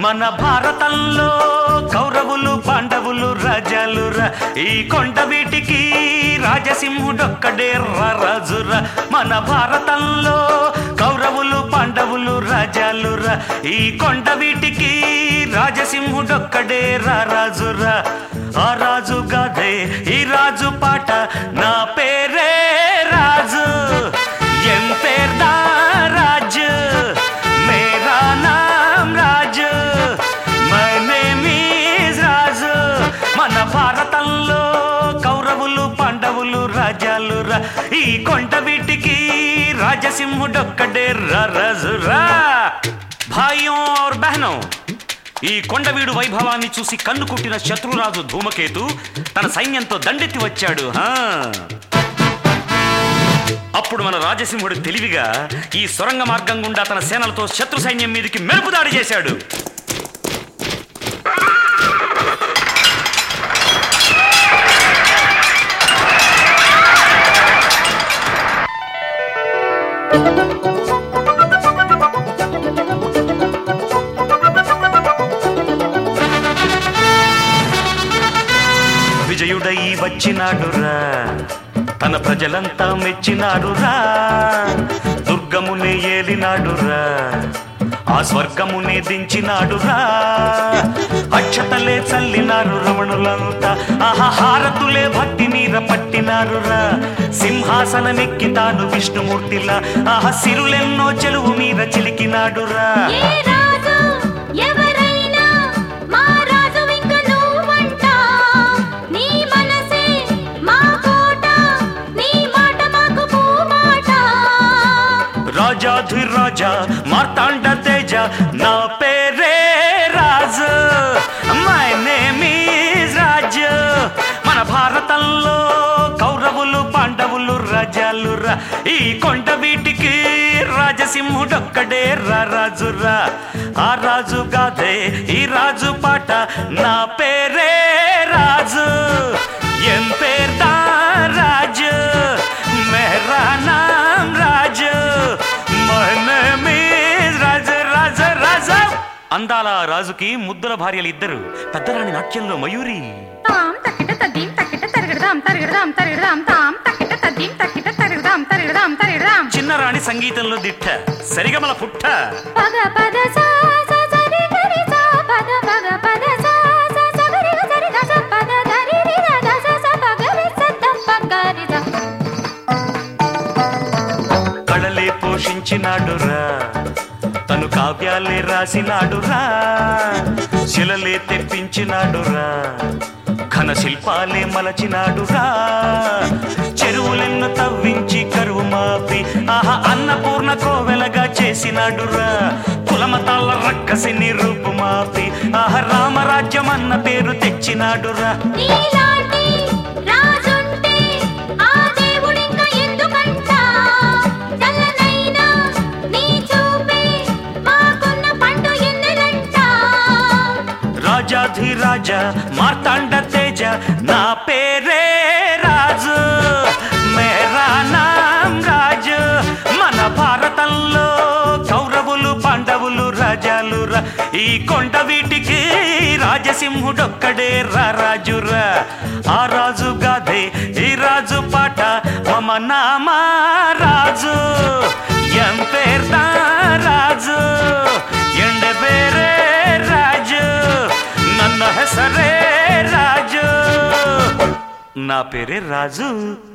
మన భారతంలో కౌరవులు పాండవులు రాజాలురా ఈ కొండ వీటికి రాజసింహుడొక్కడే రాజురా మన భారతంలో కౌరవులు పాండవులు రాజాలురా ఈ కొండ వీటికి రాజసింహుడొక్కడే రాజురా ఆ రాజు గదే ఈ రాజు పాట నా పేరే రాజు ఎం పేర్దా రాజు మేరా నామ్ Raju my name is Raju మన భారతంలో కౌరవులు పాండవులు రాజాలు రా ఈ కొండ వీటికి రాజసింహుడొక్కడే రాజురా భాయ్యం और బహనో ఈ కొండవీడు వైభవాన్ని చూసి కన్ను కుట్టిన శత్రురాజు ధూమకేతు తన సైన్యంతో దండెత్తి వచ్చాడు హా అప్పుడు మన రాజసింహుడు తెలివిగా ఈ సొరంగ మార్గం గుండా తన సేనలతో శత్రు సైన్యం మీదకి మెరుపు దాడి చేశాడు విజయుడై వచ్చినాడురా తన ప్రజలంతా మెచ్చినాడురా దుర్గమునే ఏలినాడురా ఆ స్వర్గమునే దించినాడురా అక్షతలే చల్లినారు రమణులంతా ఆహా హారతులే భక్తి నీర పట్టినారురా సింహాసనమెక్కి తాను విష్ణుమూర్తిలా ఆహా సిరులెన్నో చెలువు మీద చిలికినాడురా ఏ రాజు ఎవరైనా మా రాజు ఇంక నువ్వంట నీ మనసే మా కోట నీ మాట మాకు పూమాట రాజాధిరాజా మార్తాండ తేజ నా పేరే Raju my name is Raju మన భారతంలో కౌరవులు పాండవులు రాజాలు రా ఈ కొండ వీటికి రాజసింహుడొక్కడే రా రాజురా ఆ రాజు గాదే ఈ రాజు పాట నా పేరే రాజు ఎం పేర్దా రాజు మేరా నామ్ రాజు రాజు రాజు రాజు అందాల రాజుకి ముద్దుల భార్యలు ఇద్దరు పెద్దరాణి నాట్యంలో మయూరి తాం తక్కిట తద్దీం తక్కిట తరగడదాం తరగడదాం తరగడదాం తాం తక్కిట తద్దీం తక్కిట తరగడదాం తరగడదాం తరగడదాం చిన్నరాణి సంగీతంలో దిట్ట సరిగమల పుట్ట పగ పద సా సా సరి గరి సా పద పగ పద సా సా స గరి గ సరి ద స పద గరి రి ద ద స స పగ రి స ద ప గరి ద కళలే పోషించినాడురా తను కావ్యాలే రాసినాడురా శిలలే తెప్పించినాడురా ఘన శిల్పాలే మలచినాడురా చెరువులెన్ను తవ్వించి కరువు మాపి ఆహా అన్నపూర్ణ కోవెలగా చేసినాడురా కులమతాల రక్కసిని రూపు మాపి ఆహా రామరాజ్యం అన్న పేరు తెచ్చినాడురా నీలాంటి రాజుంటే ఆ దేవుడింక ఎందుకంట చల్లనైనా నీ చూపే మాకున్న పండు ఎన్నెలంట రాజాధిరాజ మార్తాండ తేజ నా పేరే రాజు మేరా నామ్ రాజు మన భారతంలో కౌరవులు పాండవులు రాజాలు రా ఈ కొండ వీటికి రాజసింహుడొక్కడే రా రాజురా ఆ రాజు గాదే ఈ రాజు పాట మమ నామా రాజు ఎం పేర్దా రాజు ఎండ పేరే రాజు ನನ್ನ ಹೆಸರೇ ರಾಜು నా పేరే రాజు